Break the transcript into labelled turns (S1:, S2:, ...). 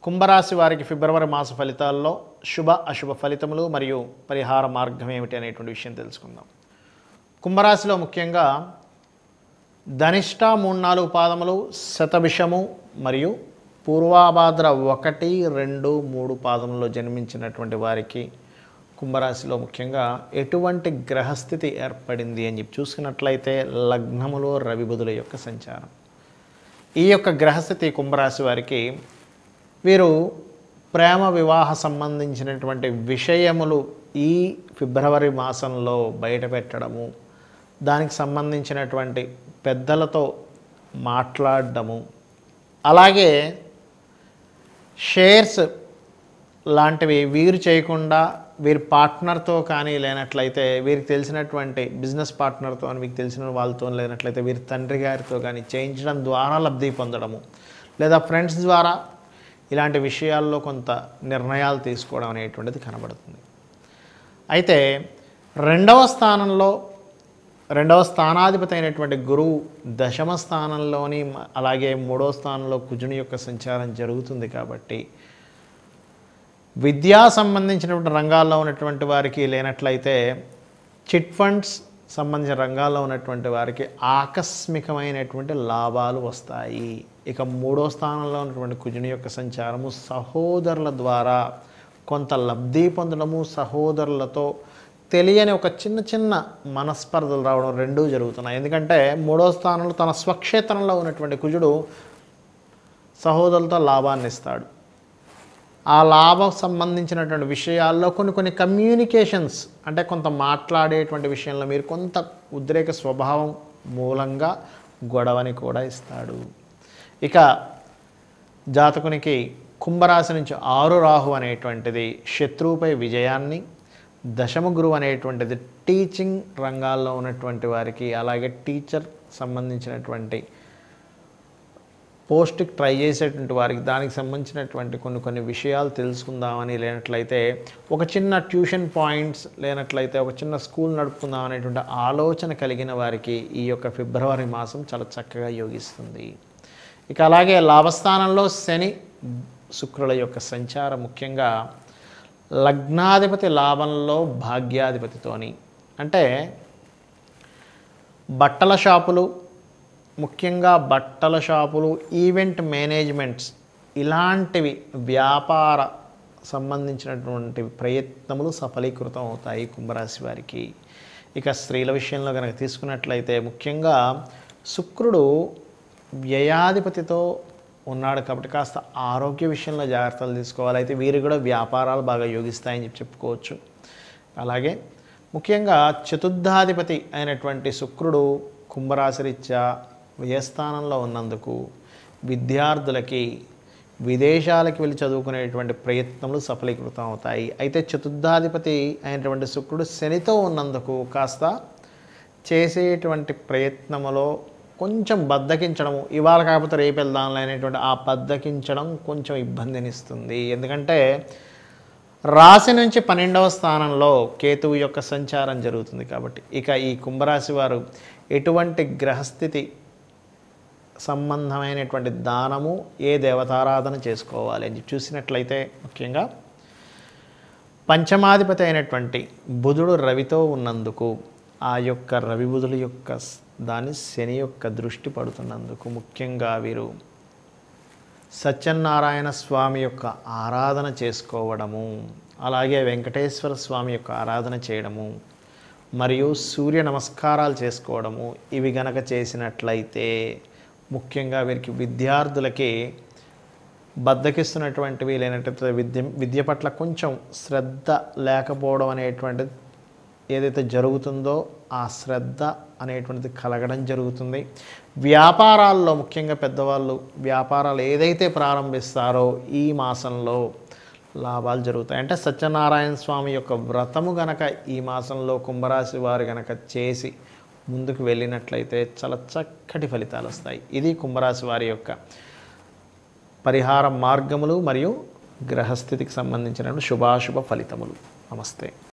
S1: కుంభరాశి వారికి ఫిబ్రవరి మాస ఫలితాల్లో శుభ అశుభ ఫలితములు మరియు పరిహార మార్గం ఏమిటి అనేటువంటి విషయం తెలుసుకుందాం కుంభరాశిలో ముఖ్యంగా ధనిష్ట మూడు నాలుగు పాదములు శతభిషము మరియు పూర్వాభాద్ర ఒకటి రెండు మూడు పాదములలో జన్మించినటువంటి వారికి కుంభరాశిలో ముఖ్యంగా ఎటువంటి గ్రహస్థితి ఏర్పడింది అని చెప్పి చూసుకున్నట్లయితే లగ్నములో రవి బుధుల యొక్క సంచారం ఈ యొక్క గ్రహస్థితి కుంభరాశి వారికి వీరు ప్రేమ వివాహ సంబంధించినటువంటి విషయములు ఈ ఫిబ్రవరి మాసంలో బయట పెట్టడము దానికి సంబంధించినటువంటి పెద్దలతో మాట్లాడడము అలాగే షేర్స్ లాంటివి వీరు చేయకుండా వీరి పార్ట్నర్తో కానీ లేనట్లయితే వీరికి తెలిసినటువంటి బిజినెస్ పార్ట్నర్తో మీకు తెలిసిన వాళ్ళతో లేనట్లయితే వీరి తండ్రి గారితో కానీ చేయించడం ద్వారా లబ్ధి పొందడము లేదా ఫ్రెండ్స్ ద్వారా ఇలాంటి విషయాల్లో కొంత నిర్ణయాలు తీసుకోవడం అనేటువంటిది కనబడుతుంది అయితే రెండవ స్థానంలో రెండవ స్థానాధిపతి అయినటువంటి గురువు దశమ స్థానంలోని మ- అలాగే మూడవ స్థానంలో కుజుని యొక్క సంచారం జరుగుతుంది కాబట్టి విద్యా సంబంధించినటువంటి రంగాల్లో ఉన్నటువంటి వారికి లేనట్లయితే చిట్ ఫండ్స్ సంబంధించిన రంగాల్లో ఉన్నటువంటి వారికి ఆకస్మికమైనటువంటి లాభాలు వస్తాయి ఇక మూడో స్థానంలో ఉన్నటువంటి కుజుని యొక్క సంచారము సహోదరుల ద్వారా కొంత లబ్ధి పొందడము సహోదరులతో తెలియని ఒక చిన్న చిన్న మనస్పర్ధలు రావడం రెండూ జరుగుతున్నాయి ఎందుకంటే మూడో స్థానంలో తన స్వక్షేత్రంలో ఉన్నటువంటి కుజుడు సహోదరులతో లాభాన్ని ఇస్తాడు ఆ లాభం సంబంధించినటువంటి విషయాల్లో కొన్ని కొన్ని కమ్యూనికేషన్స్ అంటే కొంత మాట్లాడేటువంటి విషయంలో మీరు కొంత ఉద్రేక స్వభావం మూలంగా గొడవని కూడా ఇస్తాడు ఇక జాతకునికి కుంభరాశి నుంచి ఆరు రాహు అనేటువంటిది శత్రువుపై విజయాన్ని దశమ గురువు అనేటువంటిది టీచింగ్ రంగాల్లో ఉన్నటువంటి వారికి అలాగే టీచర్ సంబంధించినటువంటి పోస్ట్కి ట్రై చేసేటువంటి వారికి దానికి సంబంధించినటువంటి కొన్ని కొన్ని విషయాలు తెలుసుకుందామని లేనట్లయితే ఒక చిన్న ట్యూషన్ పాయింట్స్ లేనట్లయితే ఒక చిన్న స్కూల్ నడుపుకుందాం అనేటువంటి ఆలోచన కలిగిన వారికి ఈ యొక్క ఫిబ్రవరి మాసం చాలా చక్కగా యోగిస్తుంది ఇక అలాగే లాభస్థానంలో శని శుక్రుల యొక్క సంచారం ముఖ్యంగా లగ్నాధిపతి లాభంలో భాగ్యాధిపతితోని అంటే బట్టల షాపులు ముఖ్యంగా బట్టల షాపులు ఈవెంట్ మేనేజ్మెంట్స్ ఇలాంటివి వ్యాపార సంబంధించినటువంటి ప్రయత్నములు సఫలీకృతం అవుతాయి కుంభరాశి వారికి ఇక స్త్రీల విషయంలో కనుక తీసుకున్నట్లయితే ముఖ్యంగా శుక్రుడు వ్యయాధిపతితో ఉన్నాడు కాబట్టి కాస్త ఆరోగ్య విషయంలో జాగ్రత్తలు తీసుకోవాలి అయితే వీరు కూడా వ్యాపారాలు బాగా యోగిస్తాయని చెప్పి చెప్పుకోవచ్చు అలాగే ముఖ్యంగా చతుర్థాధిపతి అయినటువంటి శుక్రుడు కుంభరాశిరీత్యా వ్యయస్థానంలో ఉన్నందుకు విద్యార్థులకి విదేశాలకు వెళ్ళి చదువుకునేటువంటి ప్రయత్నములు సఫలీకృతం అవుతాయి అయితే చతుర్థాధిపతి అయినటువంటి శుక్రుడు శనితో ఉన్నందుకు కాస్త చేసేటువంటి ప్రయత్నములో కొంచెం బద్దకించడము ఇవాళ కాకపోతే రేపు వెళ్దాంలే అనేటువంటి ఆ బద్దకించడం కొంచెం ఇబ్బందినిస్తుంది ఎందుకంటే రాశి నుంచి పన్నెండవ స్థానంలో కేతువు యొక్క సంచారం జరుగుతుంది కాబట్టి ఇక ఈ కుంభరాశి వారు ఎటువంటి గ్రహస్థితి సంబంధమైనటువంటి దానము ఏ దేవతారాధన చేసుకోవాలి అని చెప్పి చూసినట్లయితే ముఖ్యంగా పంచమాధిపతి అయినటువంటి బుధుడు రవితో ఉన్నందుకు ఆ యొక్క రవి బుధుల యొక్క స్- దాని శని యొక్క దృష్టి పడుతున్నందుకు ముఖ్యంగా వీరు సత్యనారాయణ స్వామి యొక్క ఆరాధన చేసుకోవడము అలాగే వెంకటేశ్వర స్వామి యొక్క ఆరాధన చేయడము మరియు సూర్య నమస్కారాలు చేసుకోవడము ఇవి గనక చేసినట్లయితే ముఖ్యంగా వీరికి విద్యార్థులకి బద్దకిస్తున్నటువంటివి లేనట్లయితే విద్య విద్య పట్ల కొంచెం శ్రద్ధ లేకపోవడం అనేటువంటిది ఏదైతే జరుగుతుందో ఆ శ్రద్ధ అనేటువంటిది కలగడం జరుగుతుంది వ్యాపారాల్లో ముఖ్యంగా పెద్దవాళ్ళు వ్యాపారాలు ఏదైతే ప్రారంభిస్తారో ఈ మాసంలో లాభాలు జరుగుతాయి అంటే సత్యనారాయణ స్వామి యొక్క వ్రతము గనక ఈ మాసంలో కుంభరాశి వారు గనక చేసి ముందుకు వెళ్ళినట్లయితే చాలా చక్కటి ఫలితాలు వస్తాయి ఇది కుంభరాశి వారి యొక్క పరిహార మార్గములు మరియు గ్రహస్థితికి సంబంధించిన శుభాశుభ ఫలితములు నమస్తే